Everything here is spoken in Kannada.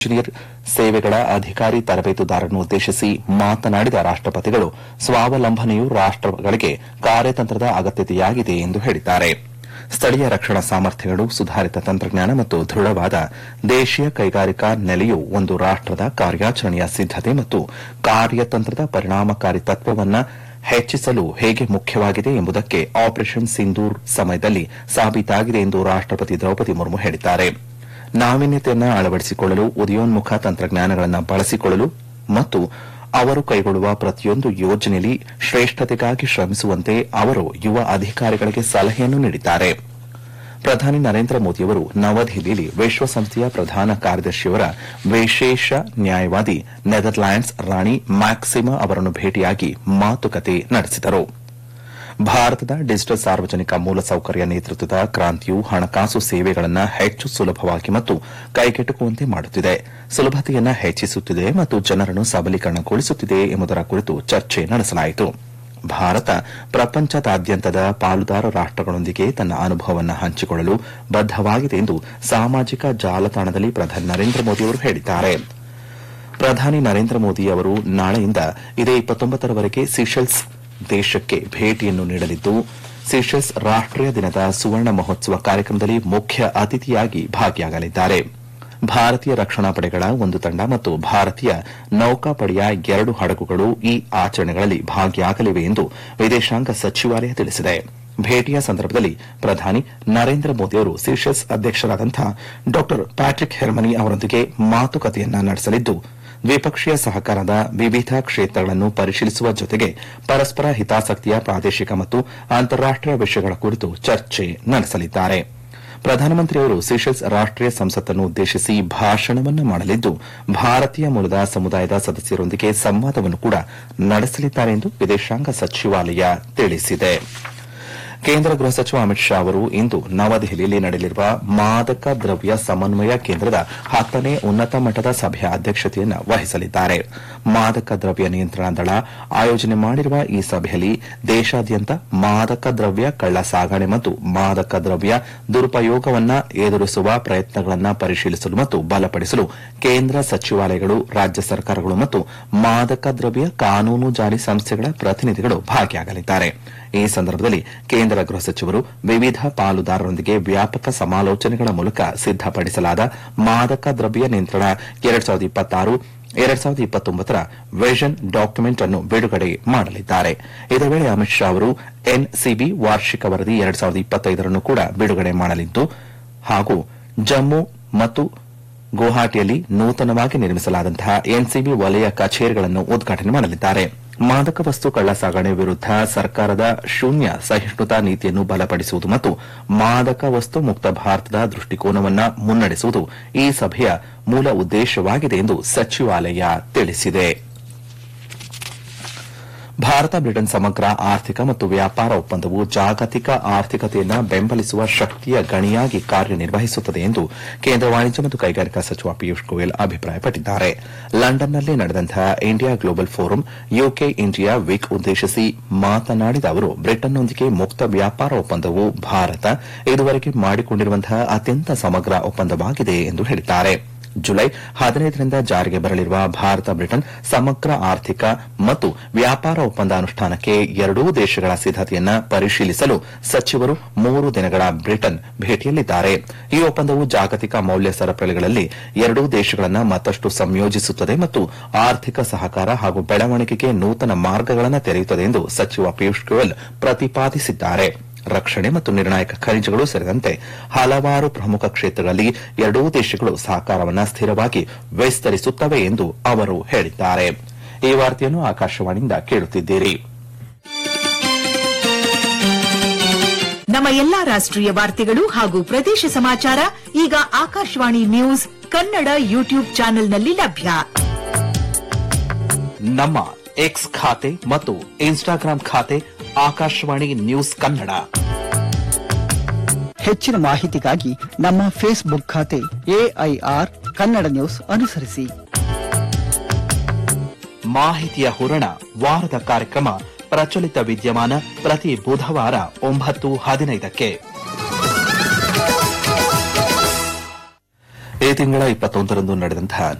ಇಂಜಿನಿಯರ್ ಸೇವೆಗಳ ಅಧಿಕಾರಿ ತರಬೇತುದಾರರನ್ನು ಉದ್ದೇಶಿಸಿ ಮಾತನಾಡಿದ ರಾಷ್ಟಪತಿಗಳು ಸ್ವಾವಲಂಬನೆಯು ರಾಷ್ಟಗಳಿಗೆ ಕಾರ್ಯತಂತ್ರದ ಅಗತ್ಯತೆಯಾಗಿದೆ ಎಂದು ಹೇಳಿದ್ದಾರೆ ಸ್ಥಳೀಯ ರಕ್ಷಣಾ ಸಾಮರ್ಥ್ಯಗಳು ಸುಧಾರಿತ ತಂತ್ರಜ್ಞಾನ ಮತ್ತು ದೃಢವಾದ ದೇಶೀಯ ಕೈಗಾರಿಕಾ ನೆಲೆಯು ಒಂದು ರಾಷ್ಟದ ಕಾರ್ಯಾಚರಣೆಯ ಸಿದ್ದತೆ ಮತ್ತು ಕಾರ್ಯತಂತ್ರದ ಪರಿಣಾಮಕಾರಿ ತತ್ವವನ್ನು ಹೆಚ್ಚಿಸಲು ಹೇಗೆ ಮುಖ್ಯವಾಗಿದೆ ಎಂಬುದಕ್ಕೆ ಆಪರೇಷನ್ ಸಿಂಧೂರ್ ಸಮಯದಲ್ಲಿ ಸಾಬೀತಾಗಿದೆ ಎಂದು ರಾಷ್ಟಪತಿ ದ್ರೌಪದಿ ಮುರ್ಮು ಹೇಳಿದ್ದಾರೆ ನಾವೀನ್ಯತೆಯನ್ನು ಅಳವಡಿಸಿಕೊಳ್ಳಲು ಉದಯೋನ್ಮುಖ ತಂತ್ರಜ್ಞಾನಗಳನ್ನು ಬಳಸಿಕೊಳ್ಳಲು ಮತ್ತು ಅವರು ಕೈಗೊಳ್ಳುವ ಪ್ರತಿಯೊಂದು ಯೋಜನೆಯಲ್ಲಿ ಶ್ರೇಷ್ಠತೆಗಾಗಿ ಶ್ರಮಿಸುವಂತೆ ಅವರು ಯುವ ಅಧಿಕಾರಿಗಳಿಗೆ ಸಲಹೆಯನ್ನು ನೀಡಿದ್ದಾರೆ ಪ್ರಧಾನಿ ನರೇಂದ್ರ ಮೋದಿಯವರು ನವದೆಹಲಿಯಲ್ಲಿ ವಿಶ್ವಸಂಸ್ಥೆಯ ಪ್ರಧಾನ ಕಾರ್ಯದರ್ಶಿಯವರ ವಿಶೇಷ ನ್ಯಾಯವಾದಿ ನೆದರ್ಲ್ಯಾಂಡ್ಸ್ ರಾಣಿ ಮ್ಯಾಕ್ಸಿಮಾ ಅವರನ್ನು ಭೇಟಿಯಾಗಿ ಮಾತುಕತೆ ನಡೆಸಿದರು ಭಾರತದ ಡಿಜಿಟಲ್ ಸಾರ್ವಜನಿಕ ಮೂಲಸೌಕರ್ಯ ನೇತೃತ್ವದ ಕ್ರಾಂತಿಯು ಹಣಕಾಸು ಸೇವೆಗಳನ್ನು ಹೆಚ್ಚು ಸುಲಭವಾಗಿ ಮತ್ತು ಕೈಗೆಟುಕುವಂತೆ ಮಾಡುತ್ತಿದೆ ಸುಲಭತೆಯನ್ನು ಹೆಚ್ಚಿಸುತ್ತಿದೆ ಮತ್ತು ಜನರನ್ನು ಸಬಲೀಕರಣಗೊಳಿಸುತ್ತಿದೆ ಎಂಬುದರ ಕುರಿತು ಚರ್ಚೆ ನಡೆಸಲಾಯಿತು ಭಾರತ ಪ್ರಪಂಚದಾದ್ಯಂತದ ಪಾಲುದಾರ ರಾಷ್ಟಗಳೊಂದಿಗೆ ತನ್ನ ಅನುಭವವನ್ನು ಹಂಚಿಕೊಳ್ಳಲು ಬದ್ದವಾಗಿದೆ ಎಂದು ಸಾಮಾಜಿಕ ಜಾಲತಾಣದಲ್ಲಿ ಪ್ರಧಾನಿ ನರೇಂದ್ರ ಮೋದಿಯವರು ಹೇಳಿದ್ದಾರೆ ಪ್ರಧಾನಿ ನರೇಂದ್ರ ಮೋದಿ ಅವರು ನಾಳೆಯಿಂದ ಇದೇ ಇಪ್ಪತ್ತೊಂಬತ್ತರವರೆಗೆ ಸಿಷೆಲ್ಸ್ ದೇಶಕ್ಕೆ ಭೇಟಿಯನ್ನು ನೀಡಲಿದ್ದು ಸಿಷೆಲ್ಸ್ ರಾಷ್ಟೀಯ ದಿನದ ಸುವರ್ಣ ಮಹೋತ್ಸವ ಕಾರ್ಯಕ್ರಮದಲ್ಲಿ ಮುಖ್ಯ ಅತಿಥಿಯಾಗಿ ಭಾಗಿಯಾಗಲಿದ್ದಾರೆ ಭಾರತೀಯ ರಕ್ಷಣಾ ಪಡೆಗಳ ಒಂದು ತಂಡ ಮತ್ತು ಭಾರತೀಯ ನೌಕಾಪಡೆಯ ಎರಡು ಹಡಗುಗಳು ಈ ಆಚರಣೆಗಳಲ್ಲಿ ಭಾಗಿಯಾಗಲಿವೆ ಎಂದು ವಿದೇಶಾಂಗ ಸಚಿವಾಲಯ ತಿಳಿಸಿದೆ ಭೇಟಿಯ ಸಂದರ್ಭದಲ್ಲಿ ಪ್ರಧಾನಿ ನರೇಂದ್ರ ಮೋದಿ ಅವರು ಸಿಷೆಲ್ಸ್ ಅಧ್ಯಕ್ಷರಾದಂತಹ ಡಾ ಪ್ಯಾಟ್ರಿಕ್ ಹೆರ್ಮನಿ ಅವರೊಂದಿಗೆ ಮಾತುಕತೆಯನ್ನ ನಡೆಸಲಿದ್ದು ದ್ವಿಪಕ್ಷೀಯ ಸಹಕಾರದ ವಿವಿಧ ಕ್ಷೇತ್ರಗಳನ್ನು ಪರಿಶೀಲಿಸುವ ಜೊತೆಗೆ ಪರಸ್ಪರ ಹಿತಾಸಕ್ತಿಯ ಪ್ರಾದೇಶಿಕ ಮತ್ತು ಅಂತಾರಾಷ್ಟೀಯ ವಿಷಯಗಳ ಕುರಿತು ಚರ್ಚೆ ನಡೆಸಲಿದ್ದಾರೆ ಪ್ರಧಾನಮಂತ್ರಿಯವರು ಸಿಷೆಲ್ಸ್ ರಾಷ್ಟೀಯ ಸಂಸತ್ತನ್ನು ಉದ್ದೇಶಿಸಿ ಭಾಷಣವನ್ನು ಮಾಡಲಿದ್ದು ಭಾರತೀಯ ಮೂಲದ ಸಮುದಾಯದ ಸದಸ್ಯರೊಂದಿಗೆ ಸಂವಾದವನ್ನು ಕೂಡ ನಡೆಸಲಿದ್ದಾರೆ ಎಂದು ವಿದೇಶಾಂಗ ಸಚಿವಾಲಯ ತಿಳಿಸಿದೆ ಕೇಂದ್ರ ಗೃಹ ಸಚಿವ ಅಮಿತ್ ಶಾ ಅವರು ಇಂದು ನವದೆಹಲಿಯಲ್ಲಿ ನಡೆಯಲಿರುವ ಮಾದಕ ದ್ರವ್ಯ ಸಮನ್ವಯ ಕೇಂದ್ರದ ಹತ್ತನೇ ಉನ್ನತ ಮಟ್ಟದ ಸಭೆಯ ಅಧ್ಯಕ್ಷತೆಯನ್ನು ವಹಿಸಲಿದ್ದಾರೆ ಮಾದಕ ದ್ರವ್ಯ ನಿಯಂತ್ರಣ ದಳ ಆಯೋಜನೆ ಮಾಡಿರುವ ಈ ಸಭೆಯಲ್ಲಿ ದೇಶಾದ್ಯಂತ ಮಾದಕ ದ್ರವ್ಯ ಕಳ್ಳ ಸಾಗಣೆ ಮತ್ತು ಮಾದಕ ದ್ರವ್ಯ ದುರುಪಯೋಗವನ್ನು ಎದುರಿಸುವ ಪ್ರಯತ್ನಗಳನ್ನು ಪರಿಶೀಲಿಸಲು ಮತ್ತು ಬಲಪಡಿಸಲು ಕೇಂದ್ರ ಸಚಿವಾಲಯಗಳು ರಾಜ್ಯ ಸರ್ಕಾರಗಳು ಮತ್ತು ಮಾದಕ ದ್ರವ್ಯ ಕಾನೂನು ಜಾರಿ ಸಂಸ್ಥೆಗಳ ಪ್ರತಿನಿಧಿಗಳು ಭಾಗಿಯಾಗಲಿದ್ದಾರೆ ಈ ಸಂದರ್ಭದಲ್ಲಿ ಕೇಂದ್ರ ಗೃಹ ಸಚಿವರು ವಿವಿಧ ಪಾಲುದಾರರೊಂದಿಗೆ ವ್ಯಾಪಕ ಸಮಾಲೋಚನೆಗಳ ಮೂಲಕ ಸಿದ್ದಪಡಿಸಲಾದ ಮಾದಕ ದ್ರವ್ಯ ನಿಯಂತ್ರಣ ಎರಡ್ ಸಾವಿರದ ಇಪ್ಪತ್ತಾರು ಎರಡ್ ಸಾವಿರದ ಇಪ್ಪತ್ತೊಂಬತ್ತರ ವಿಷನ್ ಡಾಕ್ಯುಮೆಂಟ್ ಅನ್ನು ಬಿಡುಗಡೆ ಮಾಡಲಿದ್ದಾರೆ ಇದೇ ವೇಳೆ ಅಮಿತ್ ಶಾ ಅವರು ಎನ್ಸಿಬಿ ವಾರ್ಷಿಕ ವರದಿ ಎರಡ್ ಸಾವಿರದ ಇಪ್ಪತ್ತೈದರನ್ನು ಕೂಡ ಬಿಡುಗಡೆ ಮಾಡಲಿದ್ದು ಹಾಗೂ ಜಮ್ಮು ಮತ್ತು ಗುವಾಹಟಿಯಲ್ಲಿ ನೂತನವಾಗಿ ನಿರ್ಮಿಸಲಾದಂತಹ ಎನ್ಸಿಬಿ ವಲಯ ಕಚೇರಿಗಳನ್ನು ಉದ್ಘಾಟನೆ ಮಾಡಲಿದ್ದಾರೆ ಮಾದಕ ವಸ್ತು ಕಳ್ಳಸಾಗಣೆ ವಿರುದ್ಧ ಸರ್ಕಾರದ ಶೂನ್ಯ ಸಹಿಷ್ಣುತಾ ನೀತಿಯನ್ನು ಬಲಪಡಿಸುವುದು ಮತ್ತು ಮಾದಕ ವಸ್ತು ಮುಕ್ತ ಭಾರತದ ದೃಷ್ಟಿಕೋನವನ್ನು ಮುನ್ನಡೆಸುವುದು ಈ ಸಭೆಯ ಮೂಲ ಉದ್ದೇಶವಾಗಿದೆ ಎಂದು ಸಚಿವಾಲಯ ತಿಳಿಸಿದೆ ಭಾರತ ಬ್ರಿಟನ್ ಸಮಗ್ರ ಆರ್ಥಿಕ ಮತ್ತು ವ್ಯಾಪಾರ ಒಪ್ಪಂದವು ಜಾಗತಿಕ ಆರ್ಥಿಕತೆಯನ್ನು ಬೆಂಬಲಿಸುವ ಶಕ್ತಿಯ ಗಣಿಯಾಗಿ ಕಾರ್ಯನಿರ್ವಹಿಸುತ್ತದೆ ಎಂದು ಕೇಂದ್ರ ವಾಣಿಜ್ಯ ಮತ್ತು ಕೈಗಾರಿಕಾ ಸಚಿವ ಪಿಯೂಷ್ ಗೋಯಲ್ ಅಭಿಪ್ರಾಯಪಟ್ಟಿದ್ದಾರೆ ಲಂಡನ್ನಲ್ಲಿ ನಡೆದಂತಹ India Global Forum UK India Week ಉದ್ದೇಶಿಸಿ ಮಾತನಾಡಿದ ಅವರು ಬ್ರಿಟನ್ನೊಂದಿಗೆ ಮುಕ್ತ ವ್ಯಾಪಾರ ಒಪ್ಪಂದವು ಭಾರತ ಇದುವರೆಗೆ ಮಾಡಿಕೊಂಡಿರುವಂತಹ ಅತ್ಯಂತ ಸಮಗ್ರ ಒಪ್ಪಂದವಾಗಿದೆ ಎಂದು ಹೇಳಿದ್ದಾರೆ ಜುಲೈ ಹದಿನೈದರಿಂದ ಜಾರಿಗೆ ಬರಲಿರುವ ಭಾರತ ಬ್ರಿಟನ್ ಸಮಗ್ರ ಆರ್ಥಿಕ ಮತ್ತು ವ್ಯಾಪಾರ ಒಪ್ಪಂದ ಅನುಷ್ಠಾನಕ್ಕೆ ಎರಡೂ ದೇಶಗಳ ಸಿದ್ದತೆಯನ್ನು ಪರಿಶೀಲಿಸಲು ಸಚಿವರು ಮೂರು ದಿನಗಳ ಬ್ರಿಟನ್ ಭೇಟಿಯಲ್ಲಿದ್ದಾರೆ ಈ ಒಪ್ಪಂದವು ಜಾಗತಿಕ ಮೌಲ್ಯ ಸರಪಳಿಗಳಲ್ಲಿ ಎರಡೂ ದೇಶಗಳನ್ನು ಮತ್ತಷ್ಟು ಸಂಯೋಜಿಸುತ್ತದೆ ಮತ್ತು ಆರ್ಥಿಕ ಸಹಕಾರ ಹಾಗೂ ಬೆಳವಣಿಗೆಗೆ ನೂತನ ಮಾರ್ಗಗಳನ್ನು ತೆರೆಯುತ್ತದೆ ಎಂದು ಸಚಿವ ಪಿಯೂಷ್ ಗೋಯಲ್ ಪ್ರತಿಪಾದಿಸಿದ್ದಾರೆ ರಕ್ಷಣೆ ಮತ್ತು ನಿರ್ಣಾಯಕ ಖನಿಜಗಳು ಸೇರಿದಂತೆ ಹಲವಾರು ಪ್ರಮುಖ ಕ್ಷೇತ್ರಗಳಲ್ಲಿ ಎರಡೂ ದೇಶಗಳು ಸಹಕಾರವನ್ನು ಸ್ಥಿರವಾಗಿ ವಿಸ್ತರಿಸುತ್ತವೆ ಎಂದು ಅವರು ಹೇಳಿದ್ದಾರೆ ಈ ವಾರ್ತೆಯನ್ನು ಆಕಾಶವಾಣಿಯಿಂದ ಕೇಳುತ್ತಿದ್ದೀರಿ ನಮ್ಮ ಎಲ್ಲಾ ರಾಷ್ಟ್ರೀಯ ವಾರ್ತೆಗಳು ಹಾಗೂ ಪ್ರದೇಶ ಸಮಾಚಾರ ಈಗ ಆಕಾಶವಾಣಿ ನ್ಯೂಸ್ ಕನ್ನಡ ಯೂಟ್ಯೂಬ್ ಚಾನೆಲ್ನಲ್ಲಿ ಲಭ್ಯ ನಮ್ಮ ಎಕ್ಸ್ ಖಾತೆ ಮತ್ತು ಇನ್ಸ್ಟಾಗ್ರಾಂ ಖಾತೆ ಆಕಾಶವಾಣಿ ನ್ಯೂಸ್ ಕನ್ನಡ ಹೆಚ್ಚಿನ ಮಾಹಿತಿಗಾಗಿ ನಮ್ಮ ಫೇಸ್ಬುಕ್ ಖಾತೆ ಎಐಆರ್ ಕನ್ನಡ ನ್ಯೂಸ್ ಅನುಸರಿಸಿ ಮಾಹಿತಿಯ ಹೂರಣ ವಾರದ ಕಾರ್ಯಕ್ರಮ ಪ್ರಚಲಿತ ವಿದ್ಯಮಾನ ಪ್ರತಿ ಬುಧವಾರ ಒಂಬತ್ತು ಹದಿನೈದಕ್ಕೆ ಇದೇ ತಿಂಗಳ ಇಪ್ಪತ್ತೊಂದರಂದು ನಡೆದಂತಹ